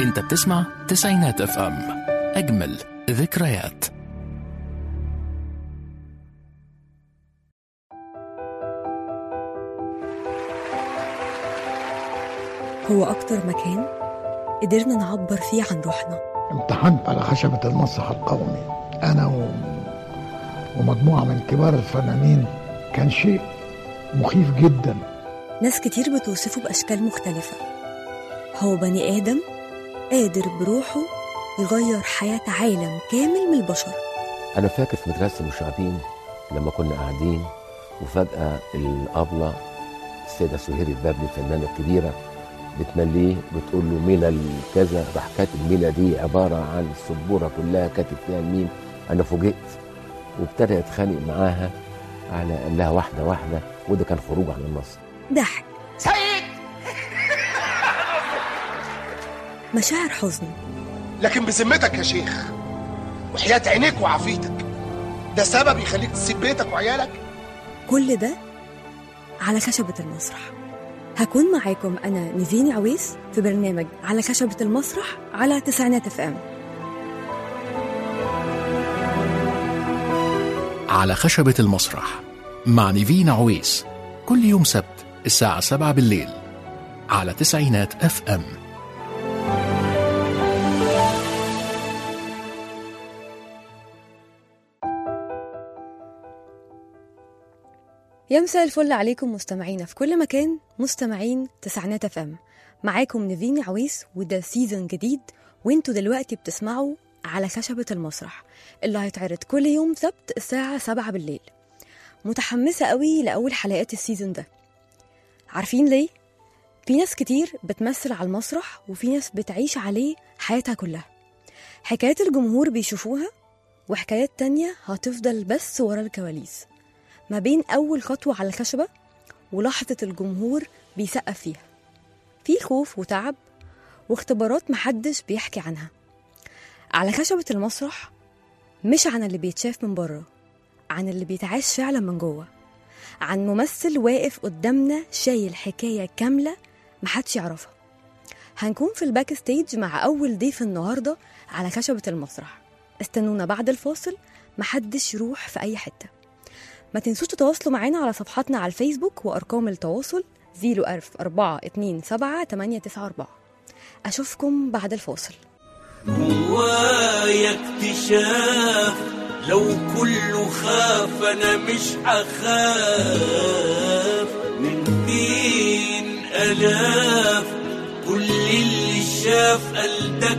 انت بتسمع تسعينات اف ام اجمل ذكريات هو أكتر مكان قدرنا نعبر فيه عن روحنا امتحنت على خشبة المسرح القومي أنا و... ومجموعة من كبار الفنانين كان شيء مخيف جدا ناس كتير بتوصفه بأشكال مختلفة هو بني آدم قادر بروحه يغير حياة عالم كامل من البشر أنا فاكر في مدرسة المشاغبين لما كنا قاعدين وفجأة الأبلة السيدة سهير البابلي الفنانة الكبيرة بتمليه بتقول له مينا كذا راح كاتب مينا دي عبارة عن السبورة كلها كاتب فيها الميم أنا فوجئت وابتدى يتخانق معاها على قال لها واحدة واحدة وده كان خروج عن النص ضحك سيد مشاعر حزن لكن بذمتك يا شيخ وحياة عينيك وعافيتك ده سبب يخليك تسيب بيتك وعيالك كل ده على خشبة المسرح هكون معاكم أنا نيفين عويس في برنامج على خشبة المسرح على تسعينات اف ام على خشبة المسرح مع نيفين عويس كل يوم سبت الساعة 7 بالليل على تسعينات اف ام يا مساء الفل عليكم مستمعينا في كل مكان مستمعين تسعينات اف ام معاكم نيفين عويس وده سيزون جديد وانتوا دلوقتي بتسمعوا على خشبة المسرح اللي هيتعرض كل يوم سبت الساعة 7 بالليل متحمسة قوي لأول حلقات السيزون ده عارفين ليه؟ في ناس كتير بتمثل على المسرح وفي ناس بتعيش عليه حياتها كلها حكايات الجمهور بيشوفوها وحكايات تانية هتفضل بس ورا الكواليس ما بين أول خطوة على الخشبة ولحظة الجمهور بيسقف فيها في خوف وتعب واختبارات محدش بيحكي عنها على خشبة المسرح مش عن اللي بيتشاف من بره عن اللي بيتعاش فعلا من جوه عن ممثل واقف قدامنا شايل حكاية كاملة محدش يعرفها هنكون في الباك ستيج مع أول ضيف النهاردة على خشبة المسرح استنونا بعد الفاصل محدش يروح في أي حتة ما تنسوش تتواصلوا معانا على صفحاتنا على الفيسبوك وأرقام التواصل 00427 أشوفكم بعد الفاصل جوايا اكتشاف لو كله خاف انا مش هخاف من بين الاف كل اللي شاف قال ده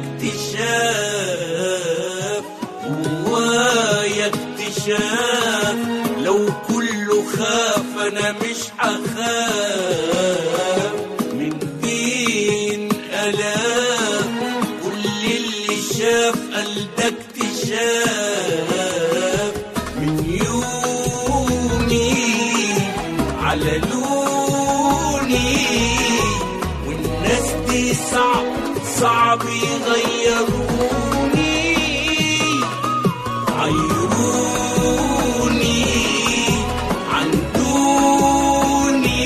اكتشاف جوايا اكتشاف لو كله خاف انا مش هخاف من بين الاف كل اللي شاف قال ده اكتشاف من يومي على لوني والناس دي صعب صعب يغيروني عيروني عن دوني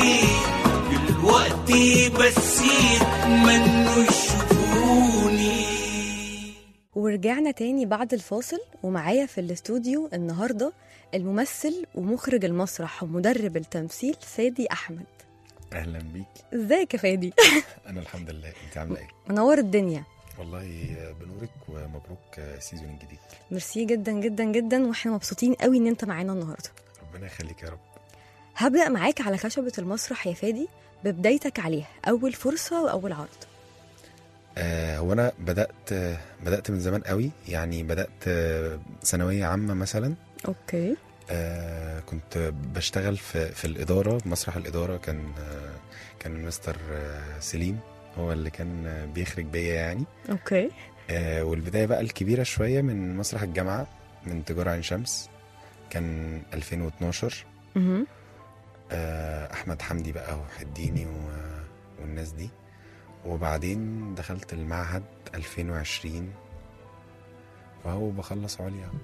دلوقتي بس يتمنوا يشوفوني ورجعنا تاني بعد الفاصل ومعايا في الاستوديو النهاردة الممثل ومخرج المسرح ومدرب التمثيل فادي أحمد اهلا بيك ازيك يا فادي انا الحمد لله انت عامله ايه منور الدنيا والله بنورك ومبروك السيزون الجديد ميرسي جدا جدا جدا واحنا مبسوطين قوي ان انت معانا النهارده ربنا يخليك يا رب هبدأ معاك على خشبة المسرح يا فادي ببدايتك عليها أول فرصة وأول عرض آه هو انا بدات آه بدات من زمان قوي يعني بدات آه ثانويه عامه مثلا أوكي آه كنت بشتغل في في الاداره مسرح الاداره كان آه كان مستر آه سليم هو اللي كان آه بيخرج بيا يعني أوكي آه والبدايه بقى الكبيره شويه من مسرح الجامعه من تجاره عين شمس كان 2012 مهم. آه، احمد حمدي بقى وحديني و- والناس دي وبعدين دخلت المعهد 2020 وهو بخلص عليا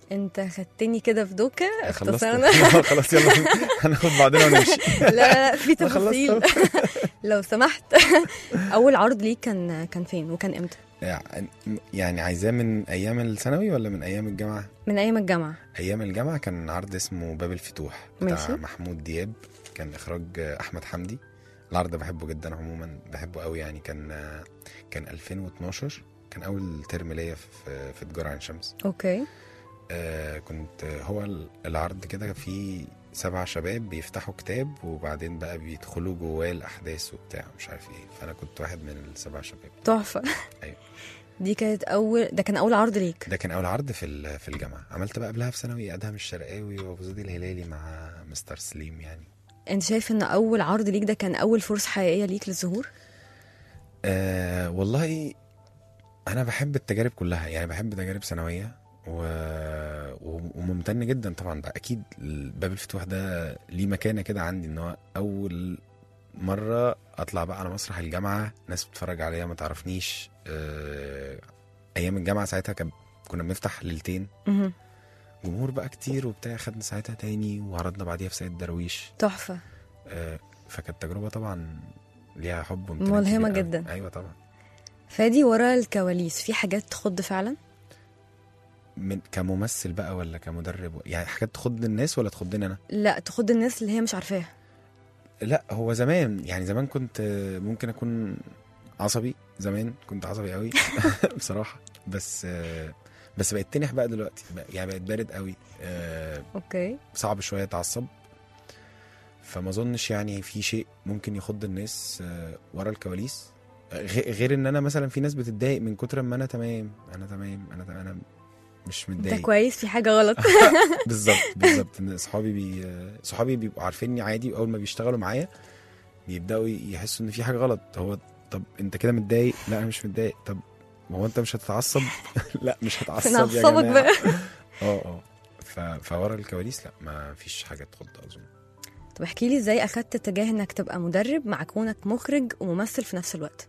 انت خدتني كده في دوكه خلصت اختصرنا خلاص يلا هناخد بعضنا ونمشي لا لا في أنا خلصت. تفاصيل لو سمحت اول عرض ليك كان كان فين وكان امتى يعني- يعني عايزاه من ايام الثانوي ولا من ايام الجامعه من ايام الجامعه ايام الجامعه كان عرض اسمه باب الفتوح بتاع ماشي. محمود دياب كان اخراج احمد حمدي العرض ده بحبه جدا عموما بحبه قوي يعني كان كان 2012 كان اول ترم ليا في في تجاره عين شمس اوكي آه كنت هو ال- العرض كده فيه سبع شباب بيفتحوا كتاب وبعدين بقى بيدخلوا جواه الاحداث وبتاع مش عارف ايه فانا كنت واحد من السبع شباب تحفه أيوة. دي كانت اول ده كان اول عرض ليك ده كان اول عرض في ال- في الجامعه عملت بقى قبلها في ثانوي ادهم الشرقاوي وابو زيد الهلالي مع مستر سليم يعني انت شايف ان اول عرض ليك ده كان اول فرصه حقيقيه ليك للظهور آه والله انا بحب التجارب كلها يعني بحب تجارب ثانويه و... و- وممتن جدا طبعا بقى اكيد باب الفتوح ده ليه مكانه كده عندي ان هو اول مره اطلع بقى على مسرح الجامعه ناس بتتفرج عليا ما تعرفنيش آه ايام الجامعه ساعتها كان كنا بنفتح ليلتين مهم. جمهور بقى كتير وبتاع خدنا ساعتها تاني وعرضنا بعديها في سيد درويش تحفه آه فكانت تجربه طبعا ليها حب وامتنان ملهمة كبير أوي. جدا. ايوه طبعا فادي ورا الكواليس في حاجات تخض فعلا من كممثل بقى ولا كمدرب يعني حاجات تخض الناس ولا تخضني انا لا تخض الناس اللي هي مش عارفاها لا هو زمان يعني زمان كنت آه، ممكن اكون عصبي زمان كنت عصبي قوي بصراحه بس آه، بس بقيت تنح بقى دلوقتي بقى- يعني بقيت بارد قوي آه، اوكي صعب شويه اتعصب فما اظنش يعني في شيء ممكن يخض الناس آه، ورا الكواليس آه، غ- غير ان انا مثلا في ناس بتتضايق من كتر ما انا تمام انا تمام انا تمام انا مش انت متضايق كويس في حاجه غلط بالظبط بالظبط ان صحابي بي صحابي بيبقوا عارفيني عادي واول ما بيشتغلوا معايا بيبداوا يحسوا ان في حاجه غلط هو طب انت كده متضايق لا انا مش متضايق طب ما هو انت مش هتتعصب لا مش هتعصب يا نعصبك جماعه بقى اه اه ف- فورا الكواليس لا ما فيش حاجه تخض اظن طب احكي لي ازاي اخدت اتجاه انك تبقى مدرب مع كونك مخرج وممثل في نفس الوقت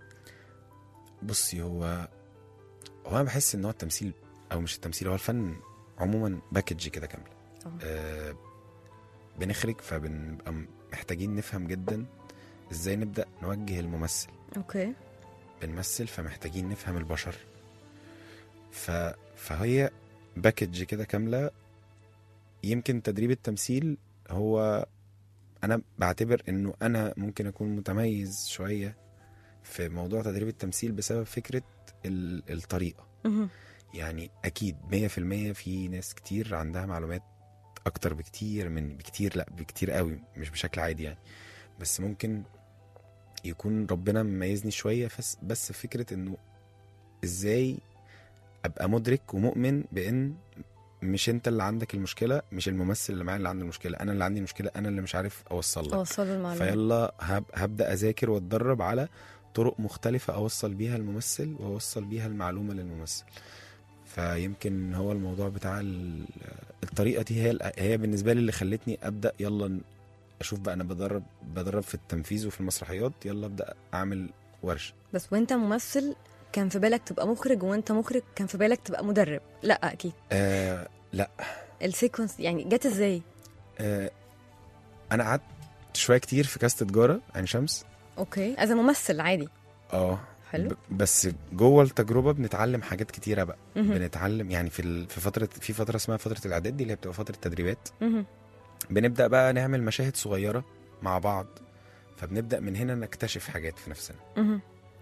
بصي هو هو انا بحس ان هو التمثيل او مش التمثيل هو الفن عموما باكج كده كامله اه. آه بنخرج فبنبقى محتاجين نفهم جدا ازاي نبدا نوجه الممثل اوكي بنمثل فمحتاجين نفهم البشر ف... فهي باكج كده كامله يمكن تدريب التمثيل هو انا بعتبر انه انا ممكن اكون متميز شويه في موضوع تدريب التمثيل بسبب فكره ال... الطريقه مهم. يعني اكيد 100% في ناس كتير عندها معلومات اكتر بكتير من بكتير لا بكتير قوي مش بشكل عادي يعني بس ممكن يكون ربنا مميزني شويه بس بس فكره انه ازاي ابقى مدرك ومؤمن بان مش انت اللي عندك المشكله مش الممثل اللي معايا اللي عنده المشكله انا اللي عندي المشكله انا اللي مش عارف اوصل لك اوصلوا المعلومه فيلا هب هبدا اذاكر واتدرب على طرق مختلفه اوصل بيها الممثل واوصل بيها المعلومه للممثل فيمكن هو الموضوع بتاع ال- الطريقه دي هي ال- هي بالنسبه لي اللي خلتني ابدا يلا ن- اشوف بقى انا بدرب بدرب في التنفيذ وفي المسرحيات يلا ابدا اعمل ورشه بس وانت ممثل كان في بالك تبقى مخرج وانت مخرج كان في بالك تبقى مدرب لا اكيد آه لا السيكونس يعني جت ازاي آه انا قعدت شويه كتير في كاست تجاره عين شمس اوكي از ممثل عادي اه حلو. ب- بس جوه التجربه بنتعلم حاجات كتيره بقى مهم. بنتعلم يعني في ال- في فتره في فتره اسمها فتره الاعداد دي اللي هي بتبقى فتره تدريبات مهم. بنبدا بقى نعمل مشاهد صغيره مع بعض فبنبدا من هنا نكتشف حاجات في نفسنا مهم.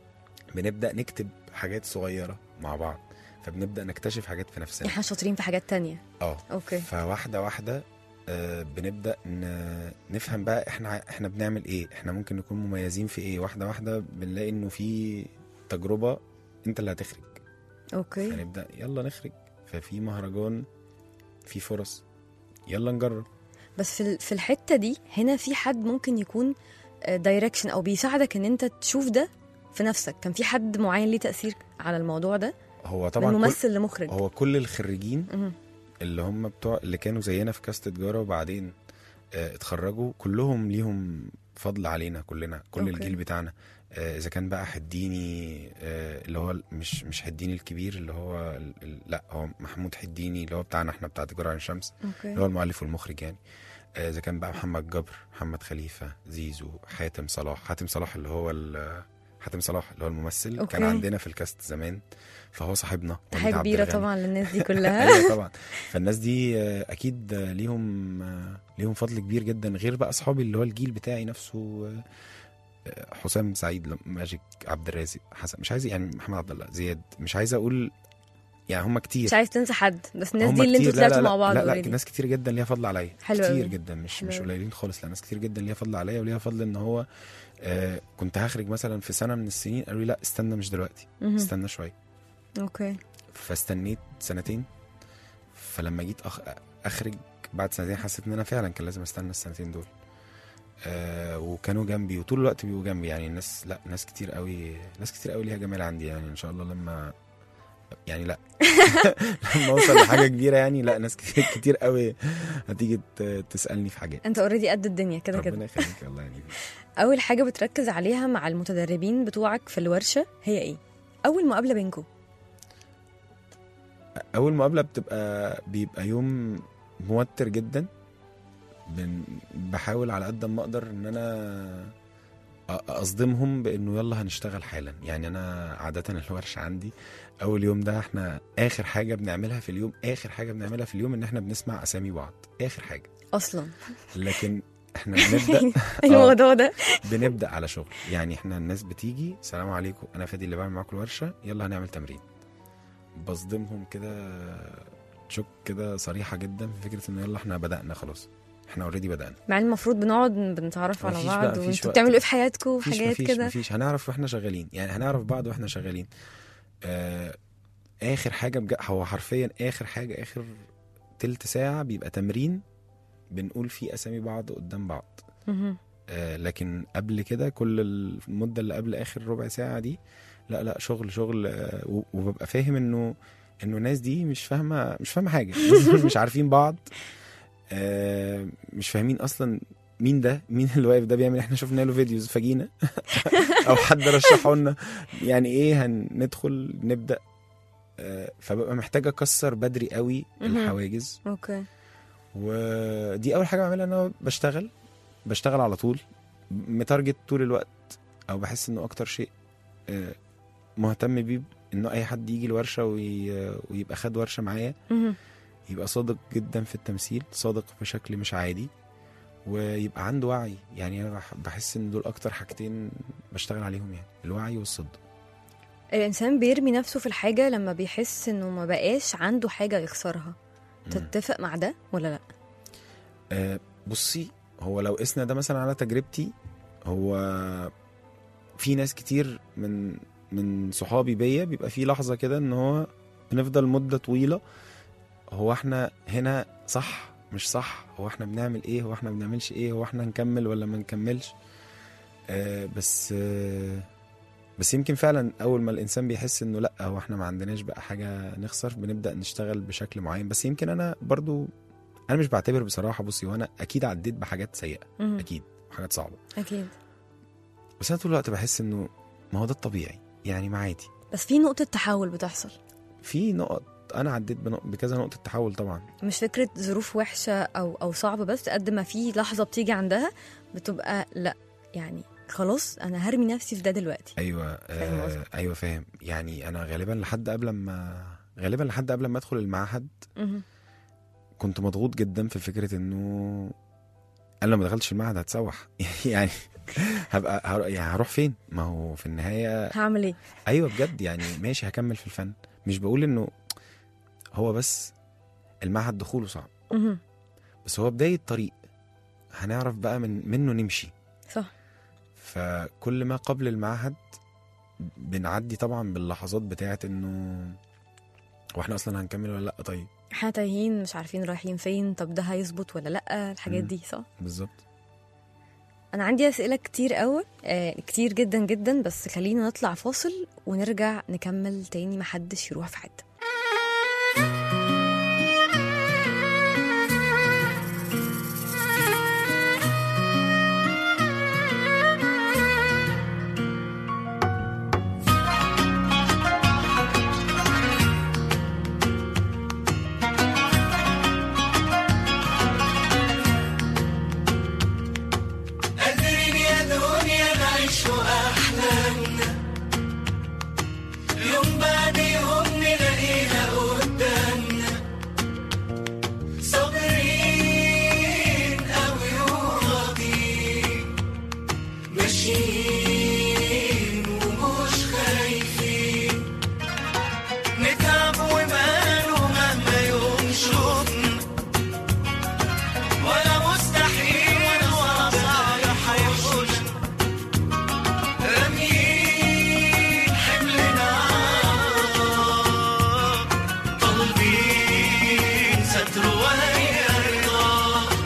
بنبدا نكتب حاجات صغيره مع بعض فبنبدا نكتشف حاجات في نفسنا احنا شاطرين في حاجات تانية اه اوكي فواحده واحده آه، بنبدا ن- نفهم بقى احنا ع- احنا بنعمل ايه احنا ممكن نكون مميزين في ايه واحده واحده بنلاقي انه في تجربه انت اللي هتخرج اوكي فنبدا يلا نخرج ففي مهرجان في فرص يلا نجرب بس في ال- في الحته دي هنا في حد ممكن يكون دايركشن او بيساعدك ان انت تشوف ده في نفسك كان في حد معين ليه تاثير على الموضوع ده هو من طبعا كل ممثل لمخرج هو كل الخريجين مهم. اللي هم بتوع اللي كانوا زينا في كاست تجاره وبعدين آه، اتخرجوا كلهم ليهم فضل علينا كلنا كل أوكي. الجيل بتاعنا آه، اذا كان بقى حديني آه، اللي هو ال- مش مش حديني الكبير اللي هو ال- ال- لا هو محمود حديني اللي هو بتاعنا احنا بتاع تجاره عين شمس اللي هو اوكي المؤلف والمخرج يعني آه، اذا كان بقى محمد جبر محمد خليفه زيزو حاتم صلاح حاتم صلاح اللي هو ال- حاتم صلاح اللي هو الممثل أوكي. كان عندنا في الكاست زمان فهو صاحبنا وليد تحية عبد كبيرة الغني. طبعا للناس دي كلها ايوه طبعا فالناس دي آه، اكيد آه، ليهم آه، ليهم فضل كبير جدا غير بقى اصحابي اللي هو الجيل بتاعي نفسه آه، آه، حسام سعيد لم- ماجيك عبد الرازق حسن مش عايز يعني محمد عبد الله زياد مش عايز اقول يعني هم كتير مش عايز تنسى حد بس الناس هم دي اللي انتوا كتير. لا، لا، طلعتوا لا، مع بعض لا لا already. ناس كتير جدا ليها فضل عليا حلو كتير أوي. جدا مش حلو مش أوي. قليلين خالص لا ناس كتير جدا ليها فضل عليا وليها فضل ان هو آه كنت هخرج مثلا في سنه من السنين قالوا لي لا استنى مش دلوقتي مهم. استنى شويه اوكي فاستنيت سنتين فلما جيت أخ... اخرج بعد سنتين حسيت ان انا فعلا كان لازم استنى السنتين دول آه وكانوا جنبي وطول الوقت بيبقوا جنبي يعني الناس لا ناس كتير قوي ناس كتير قوي ليها جمال عندي يعني ان شاء الله لما يعني لا لما اوصل لحاجه كبيره يعني لا ناس كتير, كتير قوي هتيجي ت- تسالني في حاجات انت اوريدي قد الدنيا كده كده ربنا يخليك الله يعني اول حاجه بتركز عليها مع المتدربين بتوعك في الورشه هي ايه اول مقابله بينكم اول مقابله بتبقى بيبقى يوم موتر جدا بن بحاول على قد ما اقدر ان انا أ- اصدمهم بانه يلا هنشتغل حالا يعني انا عاده الورشه عندي اول يوم ده احنا اخر حاجه بنعملها في اليوم اخر حاجه بنعملها في اليوم ان احنا بنسمع اسامي بعض اخر حاجه اصلا لكن احنا بنبدا الموضوع ده بنبدا على شغل يعني احنا الناس بتيجي السلام عليكم انا فادي اللي بعمل معاكم الورشه يلا هنعمل تمرين بصدمهم كده تشوك كده صريحه جدا في فكره ان يلا احنا بدانا خلاص احنا اوريدي بدانا مع إن المفروض بنقعد بنتعرف على مفيش بعض بقى، مفيش وانتوا وقت. بتعملوا ايه في حياتكم مفيش وحاجات مفيش كده مفيش هنعرف واحنا شغالين يعني هنعرف بعض واحنا شغالين آه اخر حاجه بجد هو حرفيا اخر حاجه اخر تلت ساعه بيبقى تمرين بنقول فيه اسامي بعض قدام بعض مهم. آه، لكن قبل كده كل المده اللي قبل اخر ربع ساعه دي لا لا شغل شغل آه، و- وببقى فاهم انه انه الناس دي مش فاهمه مش فاهمه حاجه مش عارفين بعض آه، مش فاهمين اصلا مين ده مين اللي واقف ده بيعمل احنا شفنا له فيديوز فجينا او حد رشحه لنا يعني ايه هندخل نبدا آه، فببقى محتاج اكسر بدري قوي مهم. الحواجز اوكي ودي اول حاجه بعملها ان انا بشتغل بشتغل على طول متارجت طول الوقت او بحس انه اكتر شيء آه، مهتم بيه انه اي حد يجي الورشه وي... ويبقى خد ورشه معايا مهم. يبقى صادق جدا في التمثيل صادق بشكل مش عادي ويبقى عنده وعي يعني انا بح- بحس ان دول اكتر حاجتين بشتغل عليهم يعني الوعي والصدق الانسان بيرمي نفسه في الحاجه لما بيحس انه ما بقاش عنده حاجه يخسرها مم. تتفق مع ده ولا لا آه، بصي هو لو قسنا ده مثلا على تجربتي هو في ناس كتير من من صحابي بيا بيبقى في لحظه كده ان هو بنفضل مده طويله هو احنا هنا صح مش صح هو احنا بنعمل ايه هو احنا بنعملش ايه هو احنا نكمل ولا ما نكملش آه بس آه بس يمكن فعلا اول ما الانسان بيحس انه لا هو احنا ما عندناش بقى حاجه نخسر بنبدا نشتغل بشكل معين بس يمكن انا برضو انا مش بعتبر بصراحه بصي وانا اكيد عديت بحاجات سيئه مهم. اكيد وحاجات صعبه اكيد بس انا طول الوقت بحس انه ما هو ده الطبيعي يعني ما عادي بس في نقطه تحول بتحصل في نقط انا عديت بنق- بكذا نقطه تحول طبعا مش فكره ظروف وحشه او او صعبه بس قد ما في لحظه بتيجي عندها بتبقى لا يعني خلاص انا هرمي نفسي في ده دلوقتي ايوه فاهم آه قصدك. ايوه فاهم يعني انا غالبا لحد قبل ما غالبا لحد قبل ما ادخل المعهد مهم. كنت مضغوط جدا في فكره انه انا لو ما دخلتش المعهد هتسوح يعني هبقى هر... يعني هروح فين ما هو في النهايه هعمل ايه ايوه بجد يعني ماشي هكمل في الفن مش بقول انه هو بس المعهد دخوله صعب مهم. بس هو بدايه طريق هنعرف بقى من منه نمشي صح فكل ما قبل المعهد بنعدي طبعا باللحظات بتاعت انه هو احنا اصلا هنكمل ولا لا طيب احنا تايهين مش عارفين رايحين فين طب ده هيظبط ولا لا الحاجات مم. دي صح بالظبط انا عندي اسئله كتير قوي آه كتير جدا جدا بس خلينا نطلع فاصل ونرجع نكمل تاني محدش يروح في حته عايشين ومش خايفين نتعب وماله مهما يوم شوفنا ولا مستحيل ولا صعب هيحوشنا راميين حملنا طالبين ستر وهي رضا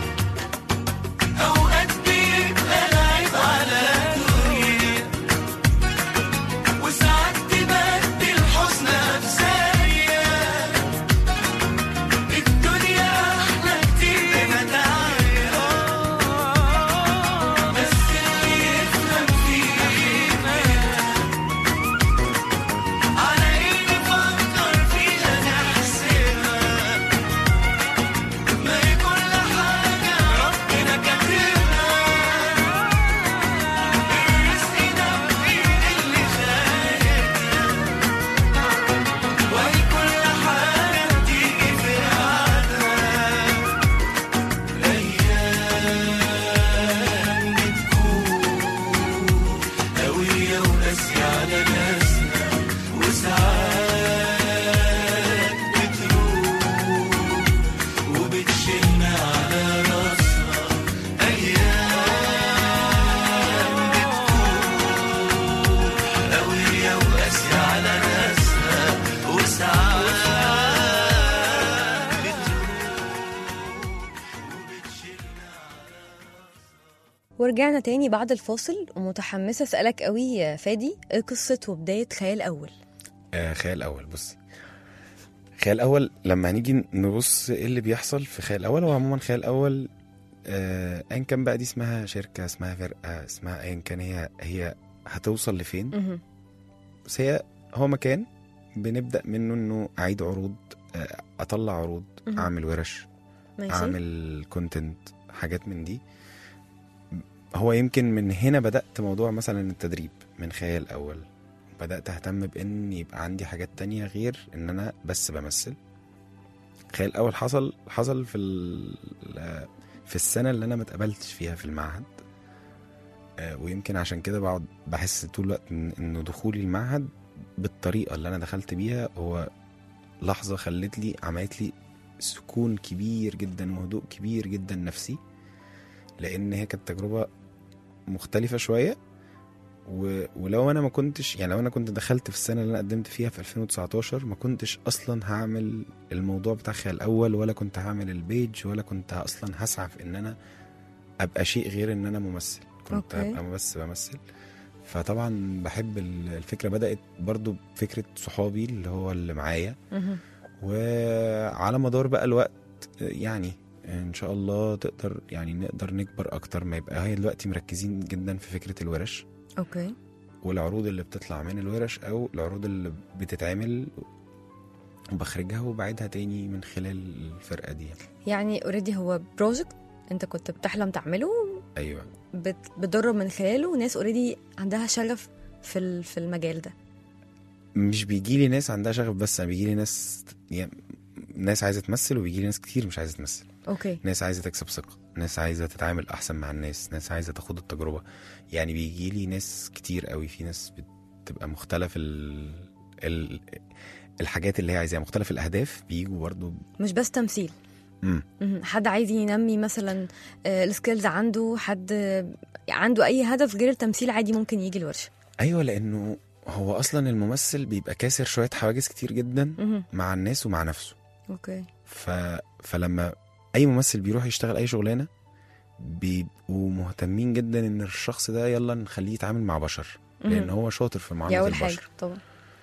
أوقات بيبقى العيب على الدنيا وساعات تبدل حزنها في ثانية الدنيا أحلى كتير بمتاعها بس اللي يفهم فيها على إيه نفكر فيها نحسبها ما هي كل حاجة ربنا كاتبها الرزق ده بإيد اللي خالقنا وهي كل حاجة بتيجي في ميعادها الأيام بتكون قوية وقاسية على ناسنا وساعات بتروح وبتشيلنا على راسنا أيام بتكون قوية وقاسية على ناسنا وساعات ورجعنا تاني بعد الفاصل ومتحمسة أسألك قوي يا فادي ايه قصة وبداية خيال أول آه خيال اول بص خيال اول لما هنيجي نبص ايه اللي بيحصل في خيال اول هو عموما خيال اول آه، ايا كان بقى دي اسمها شركه اسمها فرقه اسمها ايا كان هي هي هتوصل لفين مهم. بس هي هو مكان بنبدا منه انه اعيد عروض آه، اطلع عروض مهم. اعمل ورش ماشي اعمل كونتنت حاجات من دي هو يمكن من هنا بدات موضوع مثلا التدريب من خيال اول بدات اهتم بان يبقى عندي حاجات تانية غير ان انا بس بمثل خيال اول حصل حصل في ال- في السنه اللي انا ما اتقبلتش فيها في المعهد آه، ويمكن عشان كده بقعد بحس طول الوقت إن- انه دخولي المعهد بالطريقه اللي انا دخلت بيها هو لحظه خلت لي عملت لي سكون كبير جدا وهدوء كبير جدا نفسي لان هي كانت تجربه مختلفه شويه و... ولو انا ما كنتش يعني لو انا كنت دخلت في السنه اللي انا قدمت فيها في 2019 ما كنتش اصلا هعمل الموضوع بتاع خيال اول ولا كنت هعمل البيج ولا كنت اصلا هسعى في ان انا ابقى شيء غير ان انا ممثل كنت أوكي. هبقى بس بمثل فطبعا بحب ال- الفكره بدات برضو بفكره صحابي اللي هو اللي معايا مهم. وعلى مدار بقى الوقت يعني ان شاء الله تقدر يعني نقدر نكبر اكتر ما يبقى هي دلوقتي مركزين جدا في فكره الورش اوكي والعروض اللي بتطلع من الورش او العروض اللي بتتعمل وبخرجها وبعيدها تاني من خلال الفرقه دي يعني. يعني اوريدي هو بروجكت انت كنت بتحلم تعمله ايوه بت- بتدرب من خلاله ناس اوريدي عندها شغف في ال- في المجال ده مش بيجي لي ناس عندها شغف بس انا بيجي لي ناس يعني ناس عايزه تمثل وبيجي لي ناس كتير مش عايزه تمثل اوكي ناس عايزه تكسب ثقه ناس عايزه تتعامل احسن مع الناس ناس عايزه تاخد التجربه يعني بيجي لي ناس كتير قوي في ناس بتبقى مختلف ال... ال... الحاجات اللي هي عايزاها مختلف الاهداف بيجوا برضو مش بس تمثيل مم. مهم. حد عايز ينمي مثلا آه، السكيلز عنده حد آه، عنده اي هدف غير التمثيل عادي ممكن يجي الورشه ايوه لانه هو اصلا الممثل بيبقى كاسر شويه حواجز كتير جدا مهم. مع الناس ومع نفسه اوكي ف... فلما اي ممثل بيروح يشتغل اي شغلانه بيبقوا مهتمين جدا ان الشخص ده يلا نخليه يتعامل مع بشر لان مهم. هو شاطر في دي معامله اول البشر حاجه طبعا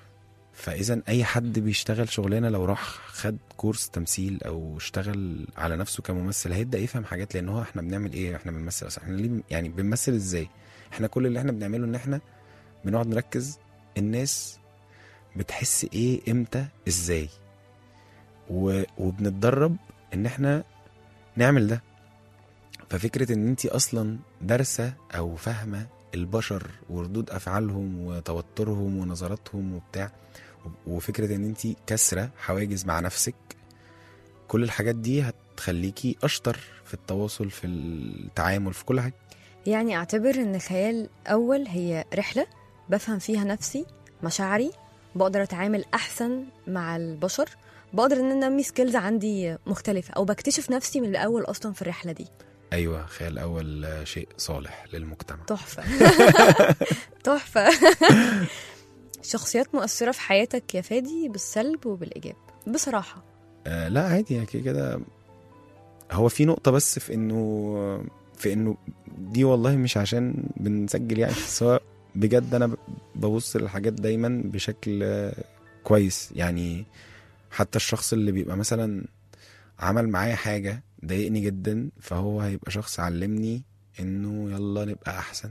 فاذا اي حد بيشتغل شغلانه لو راح خد كورس تمثيل او اشتغل على نفسه كممثل هيبدا يفهم حاجات لان هو احنا بنعمل ايه احنا بنمثل اصلا احنا ليه يعني بنمثل ازاي احنا كل اللي احنا بنعمله ان احنا بنقعد نركز الناس بتحس ايه امتى ازاي و... وبنتدرب ان احنا نعمل ده ففكره ان انت اصلا دارسه او فاهمه البشر وردود افعالهم وتوترهم ونظراتهم وبتاع وفكره ان انت كسره حواجز مع نفسك كل الحاجات دي هتخليكي اشطر في التواصل في التعامل في كل حاجه يعني اعتبر ان الخيال اول هي رحله بفهم فيها نفسي مشاعري بقدر اتعامل احسن مع البشر بقدر ان انا انمي سكيلز عندي مختلفه او بكتشف نفسي من الاول اصلا في الرحله دي ايوه خيال اول آه، شيء صالح للمجتمع تحفه تحفه شخصيات مؤثره في حياتك يا فادي بالسلب وبالايجاب بصراحه آه لا عادي يعني كده كده هو في نقطة بس في انه في انه دي والله مش عشان بنسجل يعني بس هو بجد انا ببص للحاجات دايما بشكل آه، كويس يعني حتى الشخص اللي بيبقى مثلا عمل معايا حاجة ضايقني جدا فهو هيبقى شخص علمني انه يلا نبقى احسن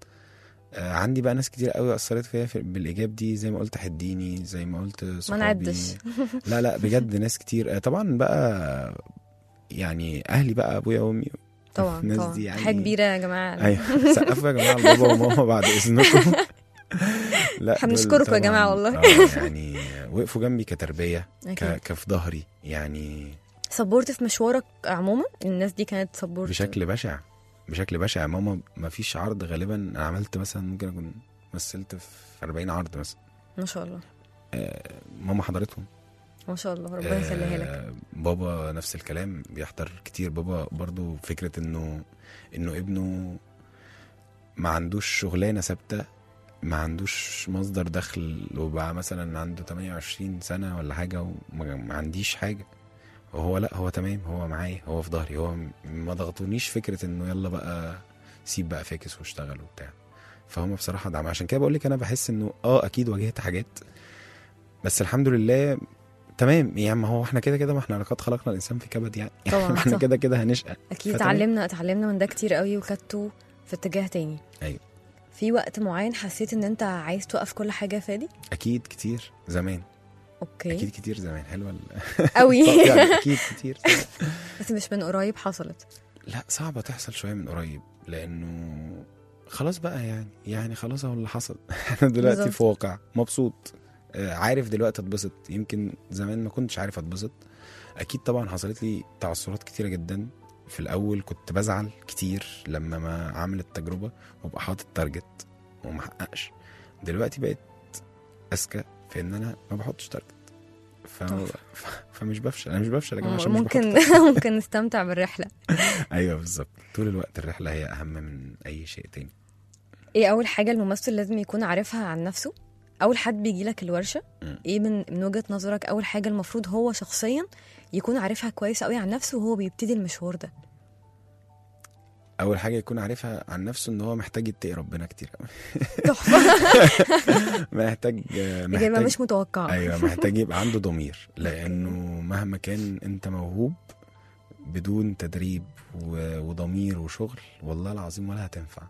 آه عندي بقى ناس كتير قوي اثرت فيا في- بالايجاب دي زي ما قلت حديني زي ما قلت ما صحابي نعدش لا لا بجد ناس كتير آه، طبعا بقى يعني اهلي بقى ابويا وامي طبعا الناس طبعا دي يعني حاجه كبيره يا جماعه ايوه سقفوا يا جماعه لبابا وماما بعد اذنكم لا احنا دول بنشكركم يا طبعاً- جماعة والله. آه يعني وقفوا جنبي كتربيه ك... أكيد. كفي ظهري يعني سبورت في مشوارك عموما الناس دي كانت سبورت بشكل بشع بشكل بشع ماما ما فيش عرض غالبا انا عملت مثلا ممكن اكون مثلت في 40 عرض مثلا ما شاء الله ماما حضرتهم ما شاء الله ربنا يخليها لك آه، بابا نفس الكلام بيحضر كتير بابا برضو فكرة انه انه ابنه ما عندوش شغلانة ثابتة ما عندوش مصدر دخل وبقى مثلا عنده 28 سنة ولا حاجة وما ما عنديش حاجة وهو لا هو تمام هو معايا هو في ظهري هو م- ما ضغطونيش فكرة انه يلا بقى سيب بقى فاكس واشتغل وبتاع فهم بصراحة دعم عشان كده بقول لك انا بحس انه اه اكيد واجهت حاجات بس الحمد لله تمام يعني ما هو احنا كده كده ما احنا لقد خلقنا الانسان في كبد يعني طبعا، ما احنا صح. كده كده هنشقى اكيد فتمام. اتعلمنا اتعلمنا من ده كتير قوي وخدته في اتجاه تاني أيوة. في وقت معين حسيت ان انت عايز توقف كل حاجه يا فادي اكيد كتير زمان اوكي اكيد كتير زمان حلوه ال- قوي يعني اكيد كتير بس مش من قريب حصلت لا صعبه تحصل شويه من قريب لانه خلاص بقى يعني يعني خلاص اهو اللي حصل انا دلوقتي بالظبط. في واقع مبسوط آه، عارف دلوقتي اتبسط يمكن زمان ما كنتش عارف اتبسط اكيد طبعا حصلت لي تعثرات كتيره جدا في الاول كنت بزعل كتير لما ما اعمل التجربه وابقى حاطط تارجت وما احققش دلوقتي بقيت اذكى في ان انا ما بحطش تارجت ف... ف... فمش بفشل انا مش بفشل يا جماعه عشان مش بحط ممكن ممكن نستمتع بالرحله ايوه بالظبط طول الوقت الرحله هي اهم من اي شيء تاني ايه اول حاجه الممثل لازم يكون عارفها عن نفسه اول حد بيجي لك الورشه مم. ايه من من وجهه نظرك اول حاجه المفروض هو شخصيا يكون عارفها كويس قوي عن نفسه وهو بيبتدي المشوار ده اول حاجه يكون عارفها عن نفسه ان هو محتاج يتقي ربنا كتير قوي تحفه محتاج اجابه محتاج مش متوقعه ايوه محتاج يبقى عنده ضمير لانه مهما كان انت موهوب بدون تدريب و- وضمير وشغل والله العظيم ولا هتنفع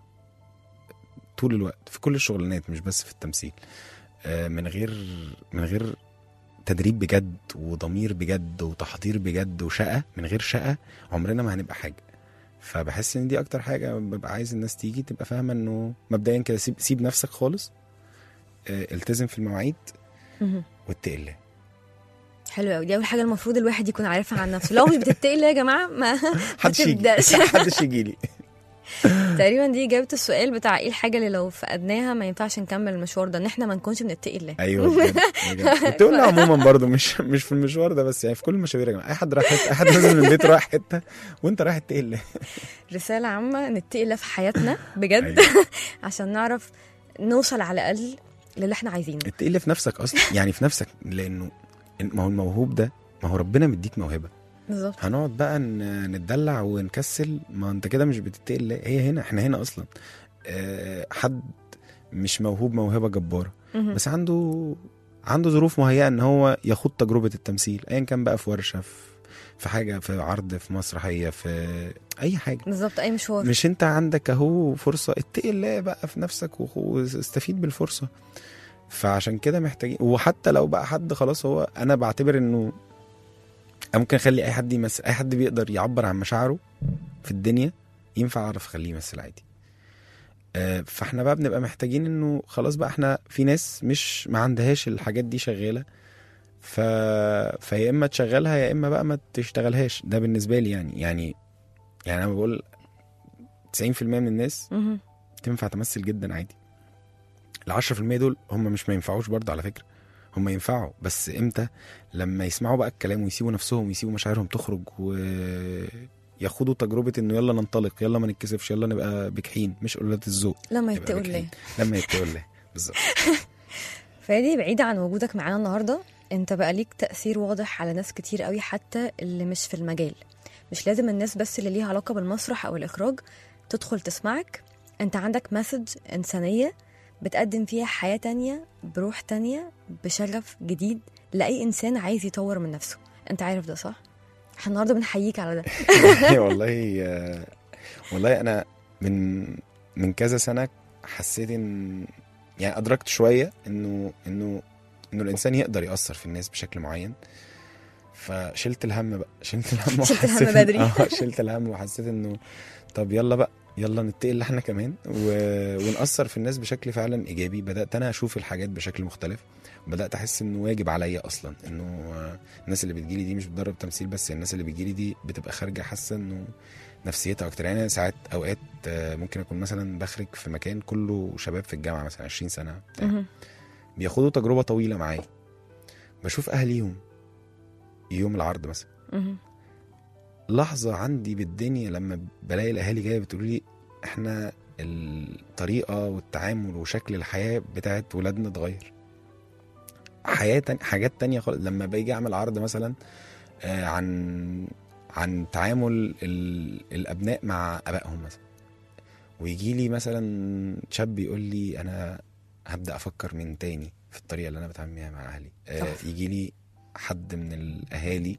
طول الوقت في كل الشغلانات مش بس في التمثيل آه، من غير من غير تدريب بجد وضمير بجد وتحضير بجد وشقة من غير شقة عمرنا ما هنبقى حاجة فبحس ان دي اكتر حاجة ببقى عايز الناس تيجي تبقى فاهمة انه مبدئيا كده سيب, سيب نفسك خالص آه، التزم في المواعيد مهم. واتقي الله حلو قوي دي اول حاجه المفروض الواحد يكون عارفها عن نفسه لو مش بتتقي الله يا جماعه ما محدش يجي تبدأش. محدش يجي لي تقريبا دي اجابه السؤال بتاع ايه الحاجه اللي لو فقدناها ما ينفعش نكمل المشوار ده ان احنا ما نكونش بنتقي الله ايوه بجد بجد كنت قلنا عموما برضو مش مش في المشوار ده بس يعني في كل المشاوير يا جماعه اي حد رايح حته اي حد نازل من البيت رايح حته وانت رايح اتقي الله رساله عامه نتقي الله في حياتنا بجد أيوة. عشان نعرف نوصل على الاقل للي احنا عايزينه اتقي الله في نفسك اصلا يعني في نفسك لانه ما هو الموهوب ده ما هو ربنا مديك موهبه بالظبط هنقعد بقى ن- نتدلع ونكسل ما انت كده مش بتتقي الله هي هنا احنا هنا اصلا أه حد مش موهوب موهبه جباره مهم. بس عنده عنده ظروف مهيئه ان هو يخوض تجربه التمثيل ايا كان بقى في ورشه في في حاجه في عرض في مسرحيه في اي حاجه بالظبط اي مشوار مش انت عندك اهو فرصه اتقي الله بقى في نفسك وخ- واستفيد بالفرصه فعشان كده محتاجين وحتى لو بقى حد خلاص هو انا بعتبر انه أنا ممكن اخلي اي حد يمثل اي حد بيقدر يعبر عن مشاعره في الدنيا ينفع اعرف اخليه يمثل عادي آه، فاحنا بقى بنبقى محتاجين انه خلاص بقى احنا في ناس مش ما عندهاش الحاجات دي شغاله ف... فيا اما تشغلها يا اما بقى ما تشتغلهاش ده بالنسبه لي يعني يعني يعني انا بقول 90% من الناس مهم. تنفع تمثل جدا عادي ال 10% دول هم مش ما ينفعوش برضه على فكره هم ينفعوا بس امتى لما يسمعوا بقى الكلام ويسيبوا نفسهم ويسيبوا مشاعرهم تخرج وياخدوا تجربه انه يلا ننطلق يلا ما نتكسفش يلا نبقى بجحين مش قلة الذوق لما يبقى يتقول بجحين. ليه لما يتقول ليه بالظبط فادي بعيدة عن وجودك معانا النهاردة انت بقى ليك تأثير واضح على ناس كتير قوي حتى اللي مش في المجال مش لازم الناس بس اللي ليها علاقة بالمسرح أو الإخراج تدخل تسمعك انت عندك مسج إنسانية بتقدم فيها حياة تانية بروح تانية بشغف جديد لأي إنسان عايز يطور من نفسه انت عارف ده صح؟ احنا النهاردة بنحييك على ده والله آه، والله انا من من كذا سنه حسيت ان يعني ادركت شويه انه انه انه الانسان يقدر ياثر في الناس بشكل معين فشلت الهم بقى شلت الهم شلت الهم وحسيت بدري. اه شلت الهم وحسيت انه طب يلا بقى يلا نتقل احنا كمان و... ونأثر في الناس بشكل فعلا ايجابي بدات انا اشوف الحاجات بشكل مختلف بدات احس انه واجب عليا اصلا انه آه، الناس اللي بتجيلي دي مش بتدرب تمثيل بس الناس اللي بتجيلي دي بتبقى خارجه حاسه انه نفسيتها اكتر يعني انا ساعات اوقات آه، ممكن اكون مثلا بخرج في مكان كله شباب في الجامعه مثلا 20 سنه بتاع. مهم. بياخدوا تجربه طويله معايا بشوف اهاليهم يوم العرض مثلا مهم. لحظه عندي بالدنيا لما بلاقي الاهالي جايه بتقول لي احنا الطريقه والتعامل وشكل الحياه بتاعت ولادنا اتغير حياه تانية حاجات تانية خالص لما باجي اعمل عرض مثلا آه، عن عن تعامل ال... الابناء مع ابائهم مثلا ويجي لي مثلا شاب يقول لي انا هبدا افكر من تاني في الطريقه اللي انا بتعامل بيها مع اهلي آه، تحفة. يجي لي حد من الاهالي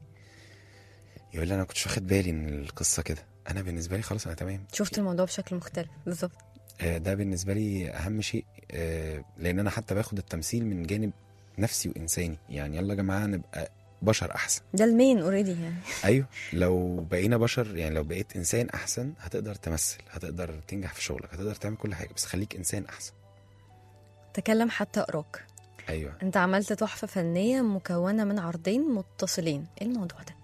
يقول لي انا كنتش واخد بالي من القصه كده انا بالنسبه لي خلاص انا تمام شفت الموضوع بشكل مختلف بالظبط آه، ده بالنسبه لي اهم شيء آه، لان انا حتى باخد التمثيل من جانب نفسي وانساني يعني يلا يا جماعه نبقى بشر احسن ده المين اوريدي يعني ايوه لو بقينا بشر يعني لو بقيت انسان احسن هتقدر تمثل هتقدر تنجح في شغلك هتقدر تعمل كل حاجه بس خليك انسان احسن تكلم حتى اقراك ايوه انت عملت تحفة فنية مكونة من عرضين متصلين ايه الموضوع ده؟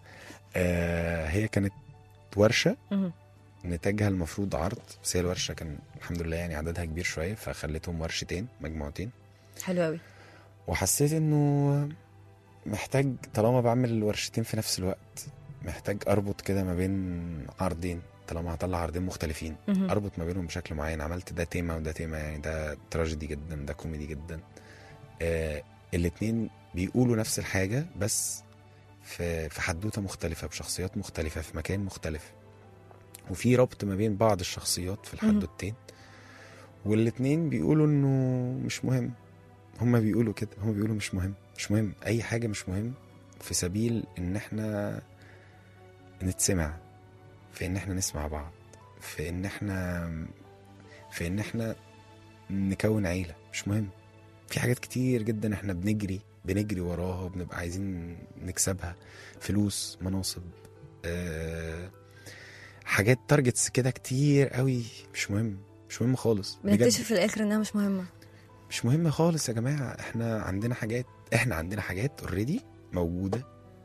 آه هي كانت ورشه مهم. نتاجها المفروض عرض بس هي الورشه كان الحمد لله يعني عددها كبير شويه فخليتهم ورشتين مجموعتين حلو قوي وحسيت انه محتاج طالما بعمل الورشتين في نفس الوقت محتاج اربط كده ما بين عرضين طالما هطلع عرضين مختلفين مهم. اربط ما بينهم بشكل معين عملت ده تيمة وده تيمة يعني ده تراجيدي جدا ده كوميدي جدا آه الاتنين بيقولوا نفس الحاجة بس في في حدوتة مختلفة بشخصيات مختلفة في مكان مختلف وفي ربط ما بين بعض الشخصيات في مهم. الحدوتين والاتنين بيقولوا انه مش مهم هما بيقولوا كده هما بيقولوا مش مهم مش مهم اي حاجة مش مهم في سبيل ان احنا نتسمع في ان احنا نسمع بعض في ان احنا في ان احنا نكون عيلة مش مهم في حاجات كتير جدا احنا بنجري بنجري وراها وبنبقى عايزين نكسبها فلوس مناصب أه حاجات تارجتس كده كتير قوي مش مهم مش مهم خالص بجد بنكتشف في الاخر انها مش مهمة مش مهم خالص يا جماعة احنا عندنا حاجات احنا عندنا حاجات اوريدي موجودة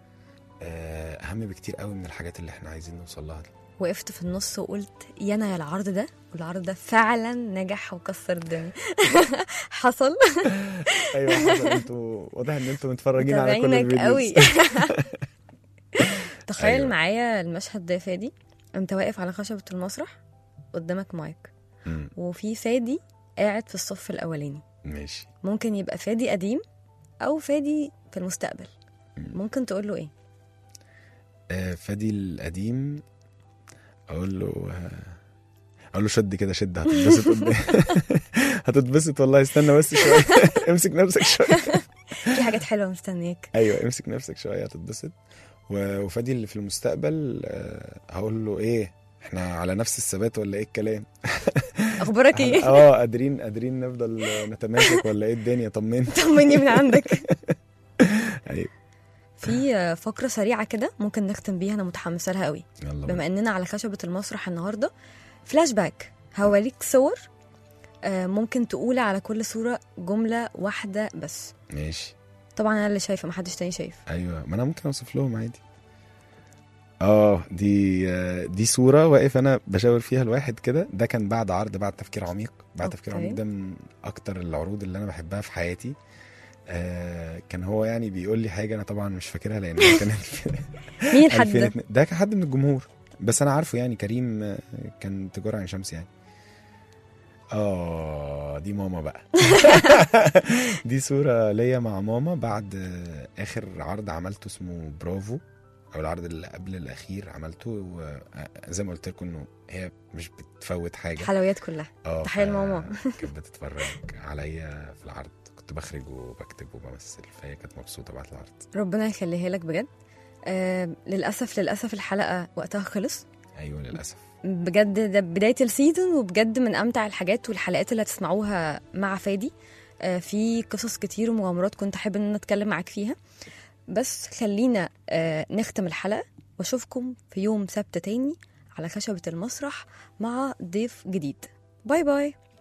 آه، اهم بكتير قوي من الحاجات اللي احنا عايزين نوصل لها دي وقفت في النص وقلت يا انا يا العرض ده والعرض ده فعلا نجح وكسر الدنيا حصل ايوه حصل انتوا واضح ان انتوا متفرجين على كل متابعينك الفيديوز قوي تخيل أيوة. معايا المشهد ده يا فادي انت واقف على خشبة المسرح قدامك مايك مم، وفي فادي قاعد في الصف الاولاني ماشي ممكن يبقى فادي قديم او فادي في المستقبل ممكن تقول له ايه آه، فادي القديم اقول له آه، اقول له شد كده شد هتتبسط قدام هتتبسط والله استنى بس شويه امسك نفسك شويه في حاجات حلوه مستنياك ايوه امسك نفسك شويه هتتبسط و- وفادي اللي في المستقبل آه، هقول له ايه احنا على نفس الثبات ولا ايه الكلام اخبارك ايه اه قادرين قادرين نفضل نتماسك ولا ايه الدنيا طمني طمني من عندك ايوه في فقره سريعه كده ممكن نختم بيها انا متحمسه لها قوي يلا بما اننا على خشبه المسرح النهارده فلاش باك هوريك صور آه، ممكن تقول على كل صوره جمله واحده بس ماشي طبعا انا اللي شايفه محدش تاني شايف ايوه ما انا ممكن اوصف لهم عادي اه دي آه، دي صوره واقف انا بشاور فيها الواحد كده ده كان بعد عرض بعد تفكير عميق بعد تفكير أوكي. عميق ده من اكتر العروض اللي انا بحبها في حياتي آه كان هو يعني بيقول لي حاجه انا طبعا مش فاكرها لان هي كانت مين الحد ده 2002 ده كان حد من الجمهور بس انا عارفه يعني كريم آه، كان تجاره عين شمس يعني اه دي ماما بقى دي صورة ليا مع ماما بعد آه، آخر عرض عملته اسمه برافو أو العرض اللي قبل الأخير عملته و- آه، زي ما قلت لكم إنه هي مش بتفوت حاجة حلويات كلها اه تحية ف- لماما. كانت بتتفرج عليا في العرض كنت بخرج وبكتب وبمثل فهي كانت مبسوطة بعد العرض ربنا يخليها لك بجد آه للاسف للاسف الحلقه وقتها خلص أيوه للأسف بجد ده بدايه السيزون وبجد من امتع الحاجات والحلقات اللي هتسمعوها مع فادي آه في قصص كتير ومغامرات كنت حابه ان انا اتكلم معاك فيها بس خلينا آه نختم الحلقه واشوفكم في يوم سبت تاني على خشبه المسرح مع ضيف جديد باي باي